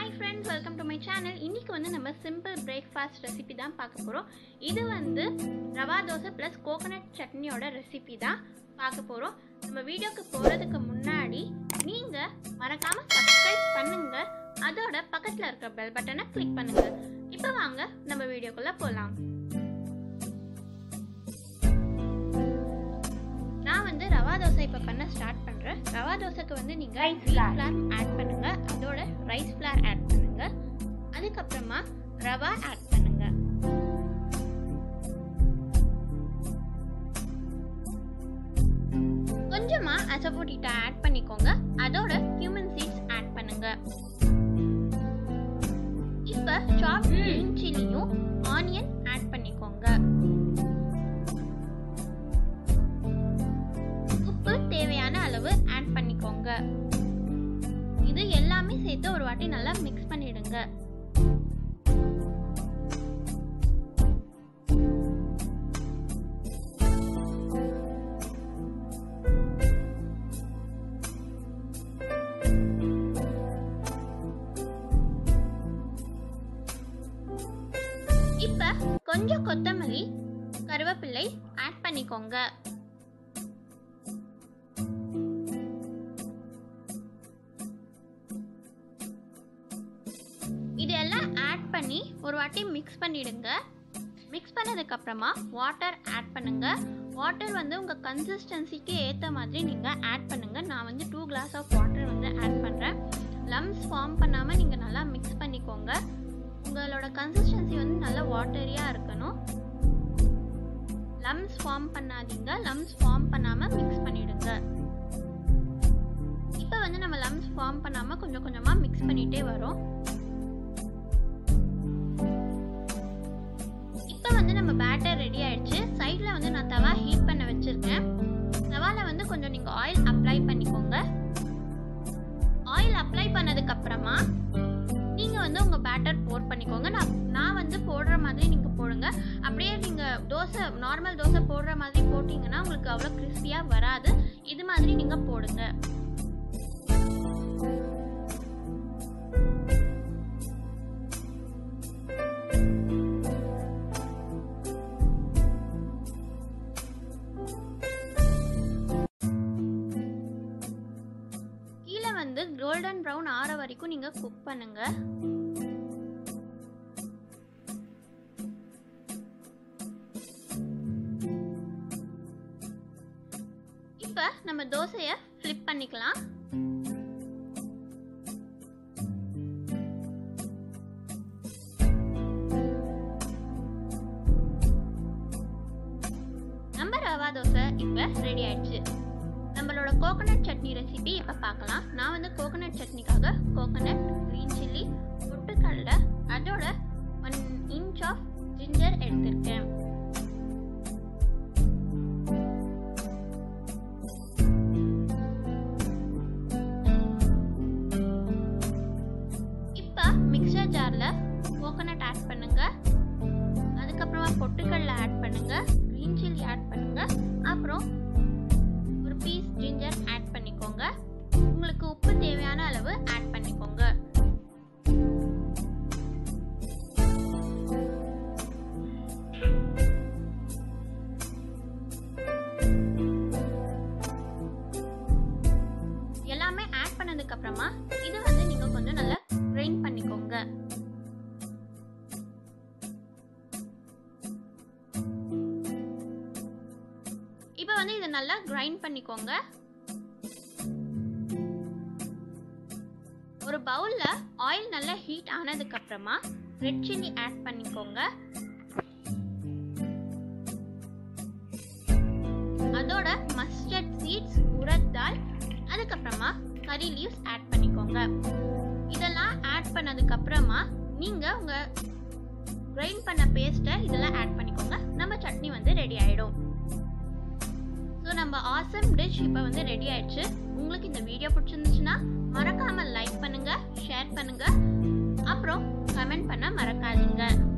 Hi friends welcome to my channel இன்னைக்கு வந்து நம்ம சிம்பிள் பிரேக்ஃபாஸ்ட் ரெசிபி தான் பார்க்க போகிறோம் இது வந்து ரவா தோசை ப்ளஸ் கோகனட் சட்னியோட ரெசிபி தான் பார்க்க போகிறோம் நம்ம வீடியோக்கு போகிறதுக்கு முன்னாடி நீங்கள் மறக்காமல் சப்ஸ்கிரைப் பண்ணுங்க அதோட பக்கத்தில் இருக்கிற பெல் பட்டனை கிளிக் பண்ணுங்க இப்போ வாங்க நம்ம வீடியோக்குள்ளே போகலாம் நான் வந்து ரவா தோசை இப்போ பண்ண ஸ்டார்ட் பண்ணுறேன் ரவா தோசைக்கு வந்து நீங்கள் Rice வீட் flour. ஃப்ளார் ஆட் பண்ணுங்க அதோட ரைஸ் ஃப்ளார் ஆட் பண்ணுங்க அதுக்கப்புறமா ரவா ஆட் பண்ணுங்க கொஞ்சமா அசபோட்டிட்டா ஆட் பண்ணிக்கோங்க அதோட cumin சீட்ஸ் ஆட் பண்ணுங்க இப்ப சாப் கிரீன் சில்லியும் ஆனியன் ஆட் பண்ணிக்கோங்க உப்பு தேவையான அளவு ஆட் பண்ணிக்கோங்க இது எல்லாமே சேர்த்து ஒரு வாட்டி நல்லா மிக்ஸ் பண்ணிடுங்க இப்ப கொஞ்சம் கொத்தமல்லி கருவேப்பிள்ளை ஆட் பண்ணிக்கோங்க இதெல்லாம் ஆட் பண்ணி ஒரு வாட்டி மிக்ஸ் பண்ணிடுங்க மிக்ஸ் பண்ணதுக்கு அப்புறமா வாட்டர் ஆட் பண்ணுங்க வாட்டர் வந்து உங்கள் கன்சிஸ்டன்சிக்கு ஏற்ற மாதிரி நீங்கள் ஆட் பண்ணுங்க நான் வந்து டூ கிளாஸ் ஆஃப் வாட்டர் வந்து ஆட் பண்ணுறேன் லம்ஸ் ஃபார்ம் பண்ணாமல் நீங்கள் நல்லா மிக்ஸ் பண்ணிக்கோங்க உங்களோட கன்சிஸ்டன்சி வந்து நல்லா வாட்டரியாக இருக்கணும் லம்ஸ் ஃபார்ம் பண்ணாதீங்க லம்ஸ் ஃபார்ம் பண்ணாமல் மிக்ஸ் பண்ணிடுங்க இப்போ வந்து நம்ம லம்ஸ் ஃபார்ம் பண்ணாமல் கொஞ்சம் கொஞ்சமாக மிக்ஸ் பண்ணிகிட்டே வரோம் இப்போ வந்து நம்ம பேட்டர் ரெடி ஆயிடுச்சு சைடில் வந்து நான் தவா ஹீட் பண்ண வச்சுருக்கேன் தவால வந்து கொஞ்சம் நீங்கள் ஆயில் அப்ளை பண்ணிக்கோங்க ஆயில் அப்ளை பண்ணதுக்கு அப்புறமா நீங்கள் வந்து உங்கள் பேட்டர் போர் பண்ணிக்கோங்க நான் நான் வந்து போடுற மாதிரி நீங்கள் போடுங்க அப்படியே நீங்கள் தோசை நார்மல் தோசை போடுற மாதிரி போட்டிங்கன்னா உங்களுக்கு அவ்வளோ கிறிஸ்பியாக வராது இது மாதிரி நீங்கள் போடுங்க கீழே வந்து கோல்டன் ப்ரௌன் ஆற வரைக்கும் நீங்க குக் பண்ணுங்க இப்ப நம்ம தோசைய ஃப்ளிப் பண்ணிக்கலாம் நம்ம ரவா தோசை இப்ப ரெடி ஆயிடுச்சு நம்மளோட கோகனட் சட்னி ரெசிபி இப்போ பார்க்கலாம் நான் வந்து கோகனட் சட்னிக்காக கோகனட் க்ரீன் சில்லி பொட்டுக்கடலை அதோட ஒன் இன்ச் ஆஃப் ஜிஞ்சர் எடுத்திருக்கேன் இப்போ மிக்சர் ஜாரில் கோகனட் ஆட் பண்ணுங்க அதுக்கப்புறமா பொட்டுக்கடலை ஆட் பண்ணுங்க க்ரீன் சில்லி ஆட் பண்ணுங்க அப்புறம் ஒரு பீஸ் ஜிஞ்சர் ஆட் பண்ணிக்கோங்க உங்களுக்கு உப்பு தேவையான அளவு ஆட் பண்ணிக்கோங்க எல்லாமே ஆட் பண்ணதுக்கு அப்புறமா இது வந்து நீங்க கொஞ்சம் நல்லா கிரைண்ட் பண்ணிக்கோங்க இப்போ வந்து இதை நல்லா கிரைண்ட் பண்ணிக்கோங்க ஒரு பவுல்ல ஆயில் நல்லா ஹீட் ஆனதுக்கு அப்புறமா ரெட் சில்லி ஆட் பண்ணிக்கோங்க அதோட மஸ்டர்ட் சீட்ஸ் உரத்தால் அதுக்கப்புறமா கறி லீவ்ஸ் ஆட் பண்ணிக்கோங்க இதெல்லாம் ஆட் பண்ணதுக்கு அப்புறமா நீங்க உங்க கிரைண்ட் பண்ண பேஸ்ட்டை இதெல்லாம் ஆட் பண்ணிக்கோங்க நம்ம சட்னி வந்து ரெடி ஆயிடும் ஸோ நம்ம ஆசம் டிஷ் இப்போ வந்து ரெடி ஆயிடுச்சு உங்களுக்கு இந்த வீடியோ பிடிச்சிருந்துச்சுன்னா மறக்காம லைக் பண்ணுங்க ஷேர் பண்ணுங்க அப்புறம் கமெண்ட் பண்ண மறக்காதீங்க